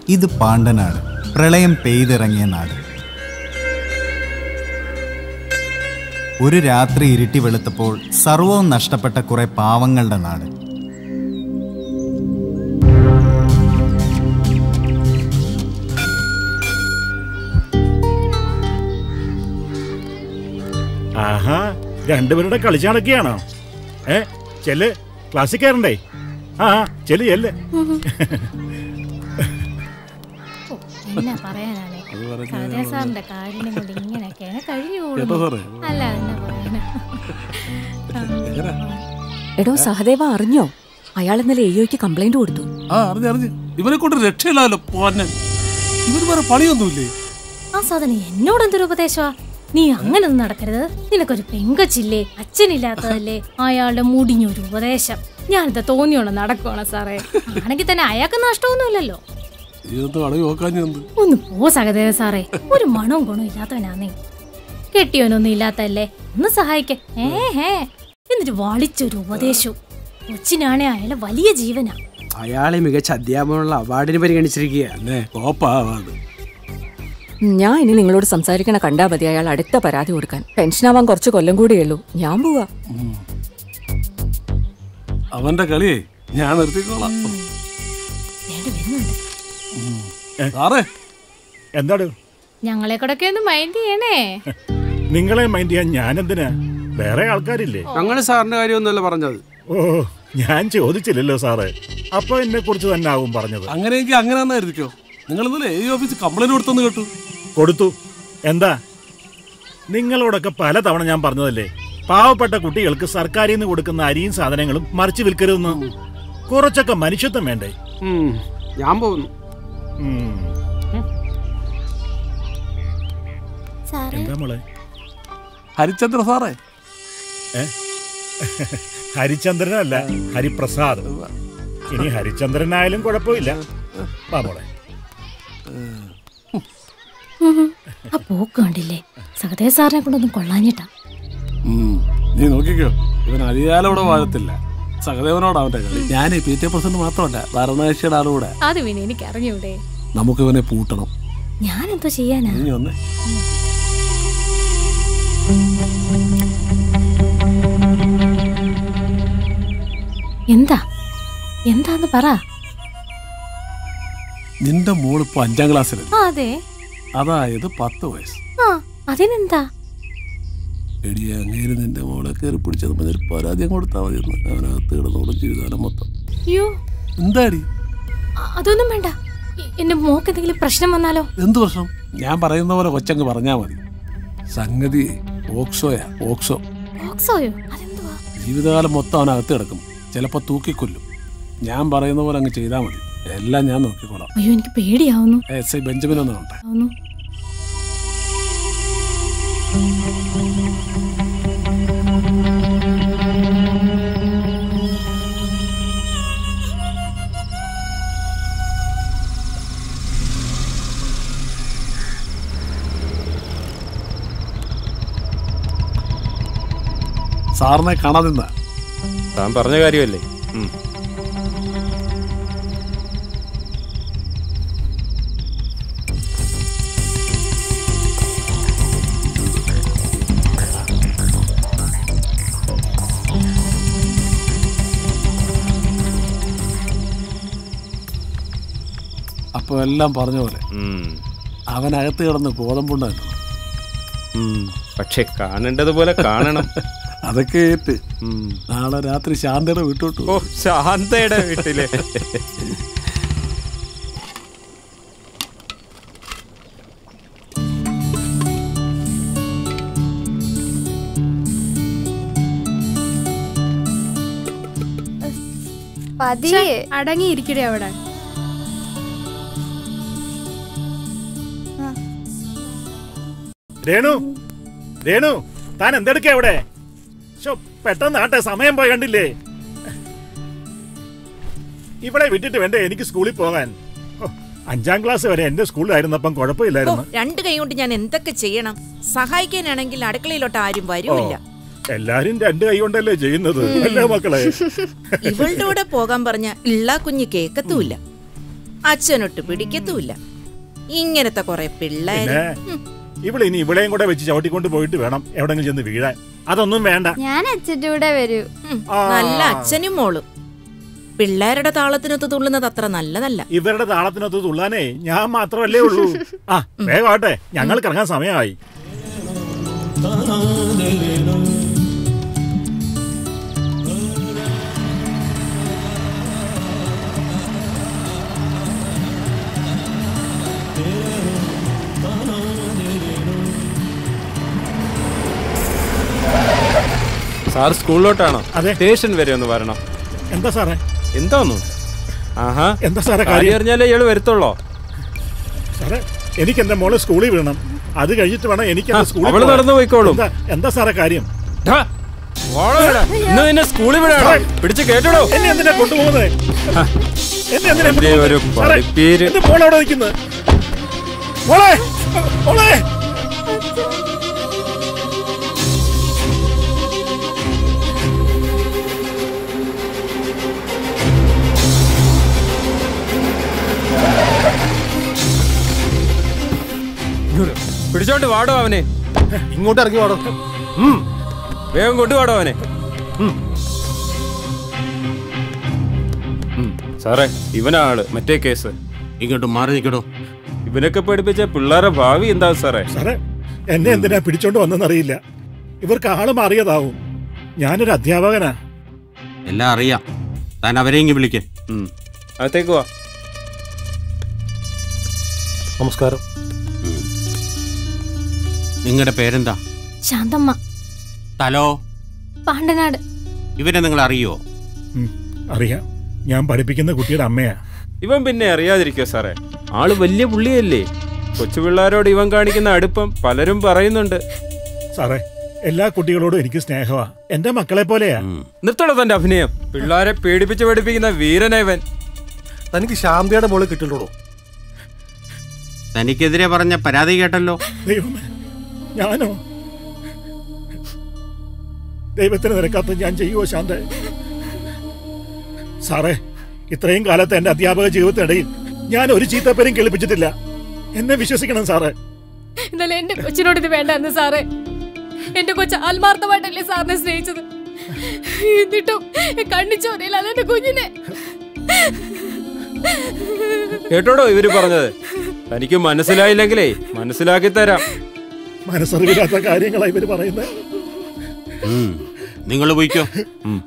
ഇത് പാണ്ഡനാട് പ്രളയം പെയ്തിറങ്ങിയ നാട് ഒരു രാത്രി ഇരുട്ടി വെളുത്തപ്പോൾ സർവവും നഷ്ടപ്പെട്ട കുറെ പാവങ്ങളുടെ നാട് ആഹാ രണ്ടുപേരുടെ കളിച്ചു നടക്കുകയാണോ ഏ ചെല്ല് ക്ലാസ്സിൽ കയറണ്ടേ ആ ആ, ചെല്ല് ചെല്ല് എന്നാ പറയാനാണ് സഹദേവ സാറിന്റെ കാര്യം കൊണ്ട് ഇങ്ങനെയൊക്കെയാണ് കഴിഞ്ഞു കേട്ടോ കൂടുന്നത് സാറേ അല്ല എന്നാ പറയാനാ എടോ സഹദേവ അറിഞ്ഞോ അയാൾ ഇന്നലെ എയ്യോയ്ക്ക് കംപ്ലൈന്റ് കൊടുത്തു ആ അറിഞ്ഞ് അറിഞ്ഞ് ഇവനെ കൊണ്ട് രക്ഷയില്ലല്ലോ പോന്നെ ഇവന് വേറെ പണിയൊന്നുമില്ലേ ആ സാധനം എന്നോട് എന്തൊരു ഉപദേശമാ നീ അങ്ങനൊന്നും നടക്കരുത് നിനക്കൊരു പെങ്കച്ചില്ലേ അച്ഛനില്ലാത്തതല്ലേ അയാളുടെ മുടിഞ്ഞൊരു ഉപദേശം ഞാനിത് തോന്നിയോണം നടക്കുവാണ് സാറേ ആണെങ്കിൽ തന്നെ അയാൾക്ക് നഷ്ടമൊന്നുമില്ലല്ലോ ഇതൊന്നും അടവ് നോക്കാഞ്ഞെന്ത് ഒന്ന് പോ സഹദേവ സാറേ ഒരു മണവും ഗുണവും ഇല്ലാത്തവനാന്നേ കെട്ടിയവനൊന്നും ഇല്ലാത്തല്ലേ ഒന്ന് സഹായിക്ക ഏ ഹേ എന്നിട്ട് വളിച്ചൊരു ഉപദേശവും കൊച്ചിനാണെ അയാളെ വലിയ ജീവനാ അയാളെ മികച്ച അധ്യാപകനുള്ള അവാർഡിന് പരിഗണിച്ചിരിക്കുക അല്ലേ കോപ്പാവാത് ഞാൻ ഇനി നിങ്ങളോട് സംസാരിക്കണ കണ്ടാ മതി അയാൾ അടുത്ത പരാതി കൊടുക്കാൻ പെൻഷനാവാൻ കുറച്ച് കൊല്ലം കൂടിയേ ഉള്ളൂ ഞാൻ പോവാ അവന്റെ കളിയെ ഞാൻ നിർത്തിക്കോളാം വേണ്ട വരുന്നുണ്ട് സാറേ എന്താട് ഞങ്ങളെ കൂടൊക്കെ ഒന്ന് മൈൻഡ് ചെയ്യണേ നിങ്ങളെ മൈൻഡ് ചെയ്യാൻ ഞാൻ എന്തിനാ വേറെ ആൾക്കാരില്ലേ ഞങ്ങൾ സാറിന്റെ കാര്യമൊന്നുമല്ല പറഞ്ഞത് ഓ ഞാൻ ചോദിച്ചില്ലല്ലോ സാറേ അപ്പൊ എന്നെ കുറിച്ച് തന്നെ ആവും പറഞ്ഞത് അങ്ങനെയെങ്കിൽ അങ്ങനെ തന്നെ ആയിരിക്കോ നിങ്ങൾ ഇന്നലെ ഈ ഓഫീസ് കംപ്ലൈന്റ് കൊടുത്തെന്ന് കേട്ടു കൊടുത്തു എന്താ നിങ്ങളോടൊക്കെ പലതവണ ഞാൻ പറഞ്ഞതല്ലേ പാവപ്പെട്ട കുട്ടികൾക്ക് സർക്കാരിൽ നിന്ന് കൊടുക്കുന്ന അരിയും സാധനങ്ങളും മറിച്ച് വിൽക്കരുതെന്ന് കുറച്ചൊക്കെ മനുഷ്യത്വം വേണ്ടേ ഉം, ഞാൻ പോകുന്നു ഉം. എന്താ മോളെ ഹരിചന്ദ്ര സാറേ ഏ? ഹരിചന്ദ്രനല്ല ഹരിപ്രസാദ് ഇനി ഹരിചന്ദ്രനായാലും കുഴപ്പമില്ല വാ മോളെ ആ പോക്ക് കണ്ടില്ലേ സഹദേവ സാറിനെ കൊണ്ടൊന്നും കൊള്ളാഞ്ഞിട്ടാ ഉം. നീ നോക്കിക്കോ ഇവൻ അധികാലം ഇവിടെ വാഴത്തില്ല സഹദേവനോട് അവന്റെ കളി ഞാൻ പി ടി എ പ്രസിഡന്റ് മാത്രമല്ല ഭരണകക്ഷിയുടെ ആളുകൂടെ അത് പിന്നെ എനിക്ക് അറിഞ്ഞൂടെ നമുക്ക് ഇവനെ പൂട്ടണം ഞാൻ എന്തോ ചെയ്യാനാ നീ വന്നേ എന്താ എന്താന്ന് പറ നിന്റെ മോളിപ്പോ അഞ്ചാം ക്ലാസ്സിലെത്തി ആ അതെ അതായത് പത്ത് വയസ്സ് ആ അതിനെന്താ എടി അങ്ങേര് നിന്റെ മോളെ കയറി പിടിച്ചത് മതി ഒരു പരാതി അങ്ങ് കൊടുത്താൽ മതി എന്ന് അവനകത്ത് കിടന്നോളും ജീവിതകാലം മൊത്തം അയ്യോ എന്താടി അ- അതൊന്നും വേണ്ട എ- എന്റെ മോക്ക് എന്തെങ്കിലും പ്രശ്നം വന്നാലോ എന്ത് പ്രശ്നം ഞാൻ പറയുന്ന പോലെ കൊച്ചങ്ങ് പറഞ്ഞാ മതി സംഗതി ഓക്സോയാ ഓക്സോ ഓക്സോയോ അതെന്തുവാ ജീവിതകാലം മൊത്തം അവനകത്ത് കിടക്കും ചിലപ്പോൾ തൂക്കിക്കൊല്ലും ഞാൻ പറയുന്ന പോലെ അങ്ങ് ചെയ്താൽ മതി എല്ലാം ഞാൻ നോക്കിക്കോളാം അയ്യോ എനിക്ക് പേടിയാവുന്നു എസ് ഐ ബെഞ്ചമിൻ ഒന്ന് കണ്ടേ ആവുന്നു സാറിനെ കാണാൻ നിന്ന താൻ പറഞ്ഞ കാര്യമല്ലേ ഉം. അപ്പോൾ എല്ലാം പറഞ്ഞ പോലെ ഉം. അവനകത്ത് കിടന്ന് ഗോതമ്പുണ്ടല്ലോ ഉം. പക്ഷെ കാണേണ്ടതുപോലെ കാണണം അതൊക്കെ ഏറ്റ് ഉം. നാളെ രാത്രി ശാന്തയുടെ വിട്ടോട്ടു ഓ ശാന്തയുടെ വീട്ടിലെ പതിയെ അടങ്ങിയിരിക്കടേ അവിടെ രേണു രേണു താൻ എന്തെടുക്ക അവിടെ ശോ, പെട്ടെന്ന് ആട്ടെ സമയം പോയി കണ്ടില്ലേ ഇവിടെ വിട്ടിട്ട് വേണ്ടേ എനിക്ക് സ്കൂളിൽ പോകാൻ ഓ, അഞ്ചാം ക്ലാസ് വരെ എന്റെ സ്കൂളിലായിരുന്നപ്പം ഓ, കുഴപ്പമില്ലായിരുന്നു രണ്ട് കൈ കൊണ്ട് ഞാൻ എന്തൊക്കെ ചെയ്യണം സഹായിക്കാനാണെങ്കിൽ അടുക്കളയിലോട്ട് ആരും വരൂല്ല എല്ലാരും രണ്ട് കൈ കൊണ്ടല്ലേ ചെയ്യുന്നത് അല്ലേ മക്കളെ ഇവളുടെ കൂടെ പോകാൻ പറഞ്ഞ ഇള്ള കുഞ്ഞ് കേക്കത്തുമില്ല അച്ഛനൊട്ട് പിടിക്കത്തുമില്ല ഇങ്ങനത്തെ കുറെ പിള്ളേര് പിന്നെ ഇവിടെ ഇനി ഇവിടെയും കൂടെ വെച്ച് ചവിട്ടിക്കൊണ്ട് പോയിട്ട് വേണം എവിടെങ്കിലും ചെന്ന് വീഴാൻ അതൊന്നും വേണ്ട ഞാൻ അച്ഛൻ്റെ കൂടെ വരൂ ഉം, ആ. നല്ല അച്ഛനും മോളും പിള്ളേരുടെ താളത്തിനൊത്ത് തുള്ളുന്നത് അത്ര നല്ലതല്ല ഇവരുടെ താളത്തിനൊത്ത് തുള്ളാനേ ഞാൻ മാത്രമല്ലേ ഉള്ളൂ ആ വേഗമാട്ടെ ഞങ്ങൾക്ക് ഇറങ്ങാൻ സമയമായി സാർ സ്കൂളിലോട്ടാണോ അതെ. സ്റ്റേഷൻ വരെ ഒന്ന് വരണം എന്താ സാറേ എന്താന്നു ആഹാ എന്താ സാറേ കാര്യം കാര്യം അറിഞ്ഞാലേ ഇയാള് വരുത്തുള്ളോ സാറേ എനിക്ക് എന്റെ മോളെ സ്കൂളിൽ വിടണം അത് കഴിഞ്ഞിട്ട് വേണം എനിക്ക് എന്റെ ആ, സ്കൂളിൽ അവള് പോകാൻ. നടന്നു പോയിക്കോളും. എന്താ എന്താ സാറേ കാര്യം ധാ, മോളെ വിടാ. ഇന്ന് നിന്നെ സ്കൂളിൽ വിടാണോ പിടിച്ച് കേട്ടോ എന്നെ എന്തിനാ കൊണ്ടുപോകുന്നത് എന്നെ എന്തിനാ എന്റെ ഒരു കൊണ്ടുപോകുന്നത്? സാറേ, പഠിപ്പീര്. എന്റെ മോൾ അവിടെ നിൽക്കുന്നത് മോളെ മോളെ പിടിച്ചോണ്ട് വാടോ അവനെ ഇങ്ങോട്ട് ഇറങ്ങി വാടോ ഉം. വേഗം കൊണ്ടുവാടോ അവനെ ഉം. ഉം. സാറേ ഇവനാ ആള് മറ്റേ കേസ് ഇങ്ങോട്ട് മാറി നിൽക്കടോ ഇവനൊക്കെ പഠിപ്പിച്ച പിള്ളേരെ ഭാവി എന്താ സാറേ സാറേ എന്നെ എന്തിനാ പിടിച്ചോണ്ട് വന്നെന്നറിയില്ല ഇവർക്ക് ആള് മാറിയതാവും ഞാനൊരു അധ്യാപകനാ എല്ലാം അറിയാം താൻ അവരെയെങ്കിൽ വിളിക്കേ ഉം. അകത്തേക്ക് വാ നമസ്കാരം നിങ്ങളുടെ പേരെന്താ ശാന്തമ്മ സ്ഥലോ പാണ്ടനാട് ഇവരെ നിങ്ങൾ അറിയോ ഉം, അറിയാം ഞാൻ പഠിപ്പിക്കുന്ന കുട്ടിയുടെ അമ്മയാ ഇവൻ പിന്നെ അറിയാതിരിക്കോ സാറേ ആള് വലിയ പുള്ളിയല്ലേ കൊച്ചു പിള്ളേരോട് ഇവൻ കാണിക്കുന്ന അടുപ്പം പലരും പറയുന്നുണ്ട് സാറേ എല്ലാ കുട്ടികളോടും എനിക്ക് സ്നേഹമാ എന്റെ മക്കളെ പോലെയാ നിർത്തണോ തന്റെ അഭിനയം പിള്ളേരെ പേടിപ്പിച്ച് പഠിപ്പിക്കുന്ന വീരനാ ഇവൻ തനിക്ക് ശാന്തിയുടെ മോള് കിട്ടിയിട്ടുള്ളൂ തനിക്കെതിരെ പറഞ്ഞ പരാതി കേട്ടല്ലോ ദൈവമേ ഞാനോ ദൈവത്തിന് നിരക്കാത്ത ഞാൻ ചെയ്യുവോ ശാന്ത സാറേ ഇത്രയും കാലത്തെ എന്റെ അധ്യാപക ജീവിതത്തിനിടയിൽ ഞാൻ ഒരു ചീത്തപ്പേരും കേൾപ്പിച്ചിട്ടില്ല എന്നെ വിശ്വസിക്കണം സാറേ ഇന്നലെ എന്റെ കൊച്ചിനോട് ഇത് വേണ്ടായിരുന്നു സാറേ എന്റെ കൊച്ച് ആത്മാർത്ഥമായിട്ടല്ലേ സാറിനെ സ്നേഹിച്ചത് എന്നിട്ടും കണ്ണിച്ചോരയില്ല എന്റെ കുഞ്ഞിനെ കേട്ടോടോ ഇവര് പറഞ്ഞത് തനിക്ക് മനസ്സിലായില്ലെങ്കിലേ മനസ്സിലാക്കി തരാം മനസ്സറിവില്ലാത്ത കാര്യങ്ങളാ ഇവര് പറയുന്നത് നിങ്ങൾ പോയിക്കോ ഉം.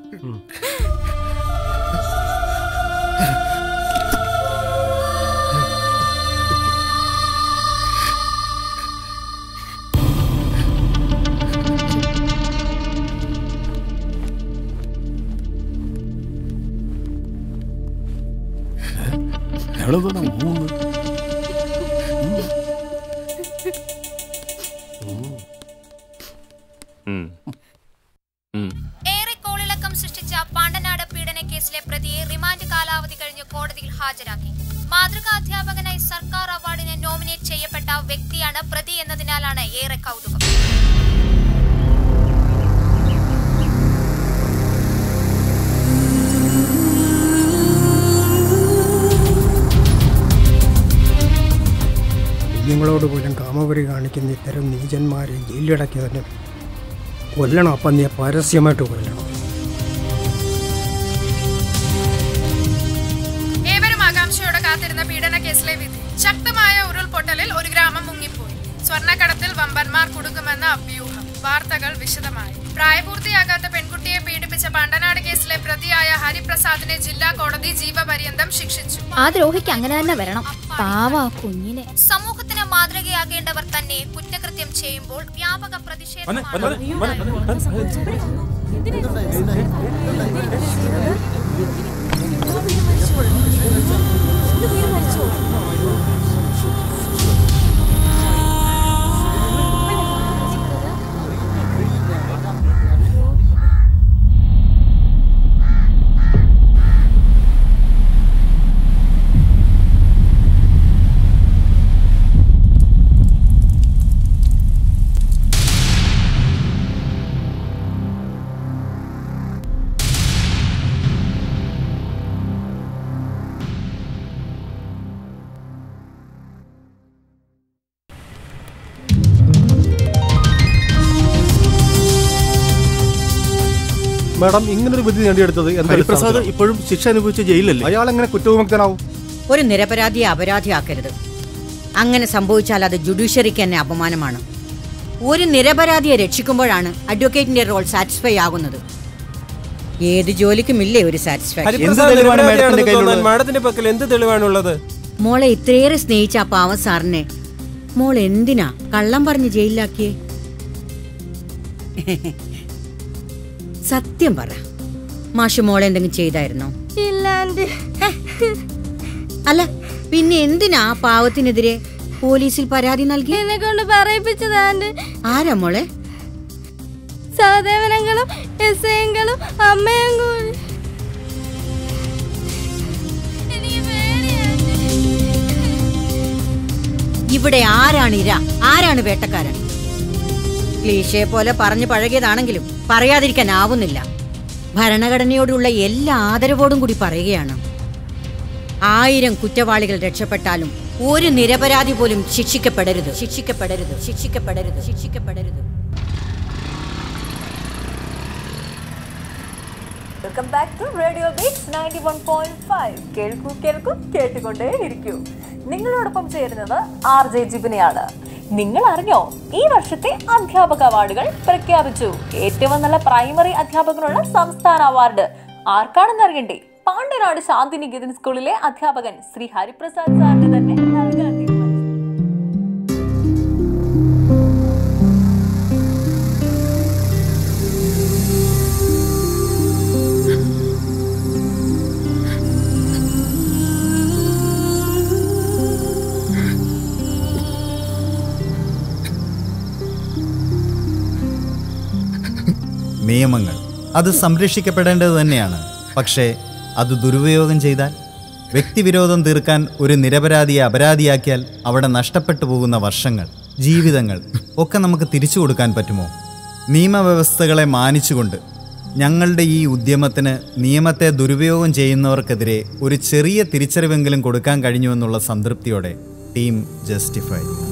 എവിടെ മൂന്ന് ഉം. ഉം. ഏറെ കോളിളക്കം സൃഷ്ടിച്ച പാണ്ടനാട് പീഡന കേസിലെ പ്രതിയെ റിമാൻഡ് കാലാവധി കഴിഞ്ഞ് കോടതിയിൽ ഹാജരാക്കി മാതൃകാ അധ്യാപകനായി സർക്കാർ അവാർഡിന് നോമിനേറ്റ് ചെയ്യപ്പെട്ട വ്യക്തിയാണ് പ്രതി എന്നതിനാലാണ് ഏറെ കൗതുകം കുഞ്ഞുങ്ങളോട് പോലും കാമപുരി കാണിക്കുന്ന ഇത്തരം നീചന്മാരെ ജയിലിലടക്കിയതിന് കൊല്ലണം അപ്പം നീ പരസ്യമായിട്ട് കൊല്ലണം ഏവരും ആകാംക്ഷയോടെ കാത്തിരുന്ന പീഡന കേസിലെ വിധി ശക്തമായ ഉരുൾപൊട്ടലിൽ ഒരു ഗ്രാമം മുങ്ങിപ്പോയി സ്വർണ്ണക്കടത്തിൽ വമ്പന്മാർ കുടുക്കുമെന്ന അഭ്യൂഹം വാർത്തകൾ വിശദമായി പ്രായപൂർത്തിയാകാത്ത പെൺകുട്ടിയെ പീഡിപ്പിച്ച പണ്ടനാട് കേസിലെ പ്രതിയായ ഹരിപ്രസാദിനെ ജില്ലാ കോടതി ജീവപര്യന്തം ശിക്ഷിച്ചു ആ ദ്രോഹിക്ക് അങ്ങനെ തന്നെ വരണം പാവ കുഞ്ഞിനെ സമൂഹത്തിന് മാതൃകയാകേണ്ടവർ തന്നെ കുറ്റകൃത്യം ചെയ്യുമ്പോൾ വ്യാപക വന്നെ, വന്നെ, വന്നെ, പ്രതിഷേധമാണ് വന്നെ. മാഡം ഇങ്ങനൊരു വിധി നേടിയെടുത്തത് എന്താ ഹരിപ്രസാദ് അടിസ്ഥാനത്തിലാണ്? ഇപ്പോഴും ശിക്ഷ അനുഭവിച്ച ജയിലല്ലേ അയാൾ എങ്ങനെ കുറ്റവിമുക്തനാവും ഒരു നിരപരാധിയെ അപരാധിയാക്കരുത് അങ്ങനെ സംഭവിച്ചാൽ അത് ജുഡീഷ്യറിക്ക് തന്നെ അപമാനമാണ് ഒരു നിരപരാധിയെ രക്ഷിക്കുമ്പോഴാണ് അഡ്വക്കേറ്റിന്റെ റോൾ സാറ്റിസ്ഫൈ ആകുന്നത് ഏത് ജോലിക്കുമില്ലേ ഒരു സാറ്റിസ്ഫാക്ഷൻ ഹരിപ്രസാദ് നിരപരാധിയാണെന്ന് തോന്നാൻ മാഡത്തിന്റെ പക്കൽ എന്ത് തെളിവാണുള്ളത് മോളെ ഇത്രയേറെ സ്നേഹിച്ച ആ പാവ സാറിനെ മോൾ എന്തിനാ കള്ളം പറഞ്ഞ് ജയിലിലാക്കിയേ സത്യം പറ മാഷ് മോളെ എന്തെങ്കിലും ചെയ്തായിരുന്നോ ഇല്ലാണ്ട് അല്ല പിന്നെ എന്തിനാ ആ പാവത്തിനെതിരെ പോലീസിൽ പരാതി നൽകി എന്നെ കൊണ്ട് പറയിപ്പിച്ചതാണ്ട് ആരാ മോളെ സഹദേവനങ്ങളും എസ് ഐങ്ങളും അമ്മയും കൂടി ഇവിടെ ആരാണ് ഇര ആരാണ് വേട്ടക്കാരൻ ക്ലീഷയെ പോലെ പറഞ്ഞു പഴകിയതാണെങ്കിലും പറയാതിരിക്കാൻ ആവുന്നില്ല ഭരണഘടനയോടുള്ള എല്ലാ ആദരവോടും കൂടി പറയുകയാണ് ആയിരം കുറ്റവാളികൾ രക്ഷപ്പെട്ടാലും ഒരു നിരപരാധി പോലും ശിക്ഷിക്കപ്പെടരുത് ശിക്ഷിക്കപ്പെടരുത് ശിക്ഷിക്കപ്പെടരുത് ശിക്ഷിക്കപ്പെടരുത് welcome back to radio beats ninety one point five കേൾക്കൂ കേൾക്കൂ കേട്ടുകൊണ്ടേ ഇരിക്കൂ നിങ്ങളോടൊപ്പം ചേരുന്നത് ആർ ജെ ജിബിനെയാണ് നിങ്ങൾ അറിഞ്ഞോ ഈ വർഷത്തെ അധ്യാപക അവാർഡുകൾ പ്രഖ്യാപിച്ചു ഏറ്റവും നല്ല പ്രൈമറി അധ്യാപകനുള്ള സംസ്ഥാന അവാർഡ് ആർക്കാണെന്ന് അറിയണ്ടേ പാണ്ഡ്യനാട് ശാന്തിനികേതൻ സ്കൂളിലെ അധ്യാപകൻ ശ്രീ ഹരിപ്രസാദ് സാറിന് തന്നെ നൽകാൻ തീരുമാനിച്ചു നിയമങ്ങൾ അത് സംരക്ഷിക്കപ്പെടേണ്ടത് തന്നെയാണ് പക്ഷേ അത് ദുരുപയോഗം ചെയ്താൽ വ്യക്തിവിരോധം തീർക്കാൻ ഒരു നിരപരാധിയെ അപരാധിയാക്കിയാൽ അവിടെ നഷ്ടപ്പെട്ടു പോകുന്ന വർഷങ്ങൾ ജീവിതങ്ങൾ ഒക്കെ നമുക്ക് തിരിച്ചു കൊടുക്കാൻ പറ്റുമോ നിയമവ്യവസ്ഥകളെ മാനിച്ചുകൊണ്ട് ഞങ്ങളുടെ ഈ ഉദ്യമത്തിന് നിയമത്തെ ദുരുപയോഗം ചെയ്യുന്നവർക്കെതിരെ ഒരു ചെറിയ തിരിച്ചറിവെങ്കിലും കൊടുക്കാൻ കഴിഞ്ഞുവെന്നുള്ള സംതൃപ്തിയോടെ ടീം ജസ്റ്റിഫൈ